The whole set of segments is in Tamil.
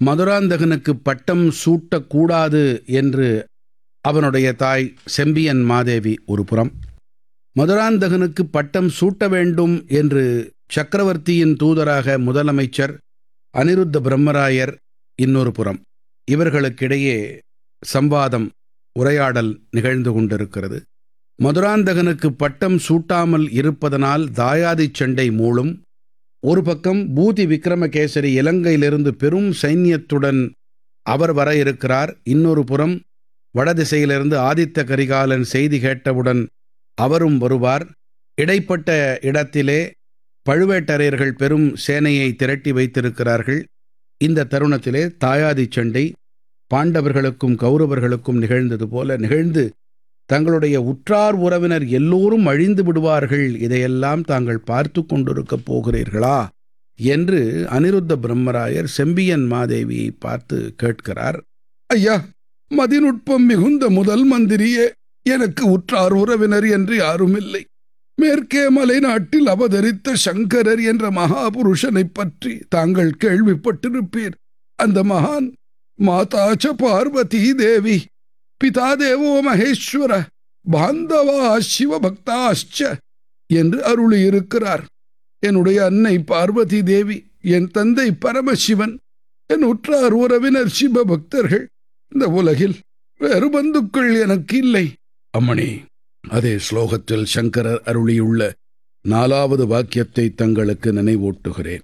மதுராந்தகனுக்கு பட்டம் சூட்டக்கூடாது என்று அவனுடைய தாய் செம்பியன் மாதேவி ஒரு புறம் மதுராந்தகனுக்கு பட்டம் சூட்ட வேண்டும் என்று சக்கரவர்த்தியின் தூதராக முதலமைச்சர் அனிருத்த பிரம்மராயர் இன்னொரு புறம் இவர்களுக்கிடையே சம்வாதம் உரையாடல் நிகழ்ந்து கொண்டிருக்கிறது மதுராந்தகனுக்கு பட்டம் சூட்டாமல் இருப்பதனால் தாயாதிச் சண்டை மூளும் ஒரு பக்கம் பூதி விக்ரமகேசரி இலங்கையிலிருந்து பெரும் சைன்யத்துடன் அவர் வர இருக்கிறார் இன்னொரு புறம் வடதிசையிலிருந்து ஆதித்த கரிகாலன் செய்தி கேட்டவுடன் அவரும் வருவார் இடைப்பட்ட இடத்திலே பழுவேட்டரையர்கள் பெரும் சேனையை திரட்டி வைத்திருக்கிறார்கள் இந்த தருணத்திலே தாயாதி சண்டை பாண்டவர்களுக்கும் கௌரவர்களுக்கும் நிகழ்ந்தது போல நிகழ்ந்து தங்களுடைய உற்றார் உறவினர் எல்லோரும் அழிந்து விடுவார்கள் இதையெல்லாம் தாங்கள் பார்த்து கொண்டிருக்கப் போகிறீர்களா என்று அனிருத்த பிரம்மராயர் செம்பியன் மாதேவியை பார்த்து கேட்கிறார் ஐயா மதிநுட்பம் மிகுந்த முதல் மந்திரியே எனக்கு உற்றார் உறவினர் என்று யாரும் இல்லை மேற்கே மலை நாட்டில் அவதரித்த சங்கரர் என்ற மகாபுருஷனைப் பற்றி தாங்கள் கேள்விப்பட்டிருப்பீர் அந்த மகான் மாதாச்ச பார்வதி தேவி பிதா தேவோ மகேஸ்வர பாந்தவா சிவபக்தாச்ச என்று அருளியிருக்கிறார் என்னுடைய அன்னை பார்வதி தேவி என் தந்தை பரமசிவன் என் உற்றார் உறவினர் சிவபக்தர்கள் இந்த உலகில் வேறு பந்துக்கள் எனக்கு இல்லை அம்மணி அதே ஸ்லோகத்தில் சங்கரர் அருளியுள்ள நாலாவது வாக்கியத்தை தங்களுக்கு நினைவூட்டுகிறேன்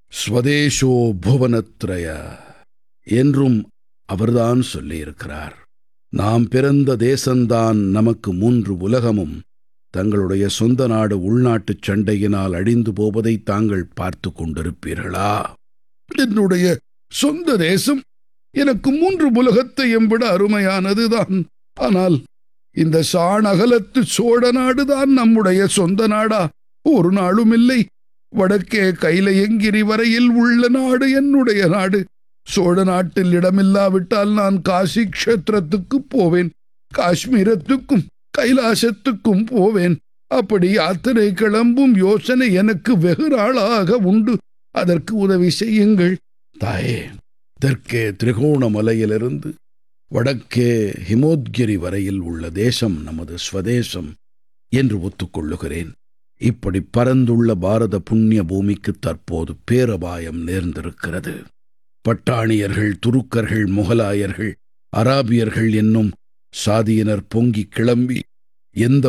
ஸ்வதேஷோ புவனத்ரய என்றும் அவர்தான் சொல்லியிருக்கிறார் நாம் பிறந்த தேசந்தான் நமக்கு மூன்று உலகமும் தங்களுடைய சொந்த நாடு உள்நாட்டுச் சண்டையினால் அழிந்து போவதை தாங்கள் பார்த்து கொண்டிருப்பீர்களா என்னுடைய சொந்த தேசம் எனக்கு மூன்று உலகத்தையும் விட அருமையானதுதான் ஆனால் இந்த சாணகலத்து சோழ நாடுதான் நம்முடைய சொந்த நாடா ஒரு நாளும் இல்லை வடக்கே கைலையங்கிரி வரையில் உள்ள நாடு என்னுடைய நாடு சோழ நாட்டில் இடமில்லாவிட்டால் நான் காசி க்ஷேத்திரத்துக்கு போவேன் காஷ்மீரத்துக்கும் கைலாசத்துக்கும் போவேன் அப்படி யாத்திரை கிளம்பும் யோசனை எனக்கு வெகு நாளாக உண்டு அதற்கு உதவி செய்யுங்கள் தாயே தெற்கே திரிகோணமலையிலிருந்து வடக்கே ஹிமோத்கிரி வரையில் உள்ள தேசம் நமது ஸ்வதேசம் என்று ஒத்துக்கொள்ளுகிறேன் இப்படி பரந்துள்ள பாரத புண்ணிய பூமிக்கு தற்போது பேரபாயம் நேர்ந்திருக்கிறது பட்டாணியர்கள் துருக்கர்கள் முகலாயர்கள் அராபியர்கள் என்னும் சாதியினர் பொங்கி கிளம்பி எந்த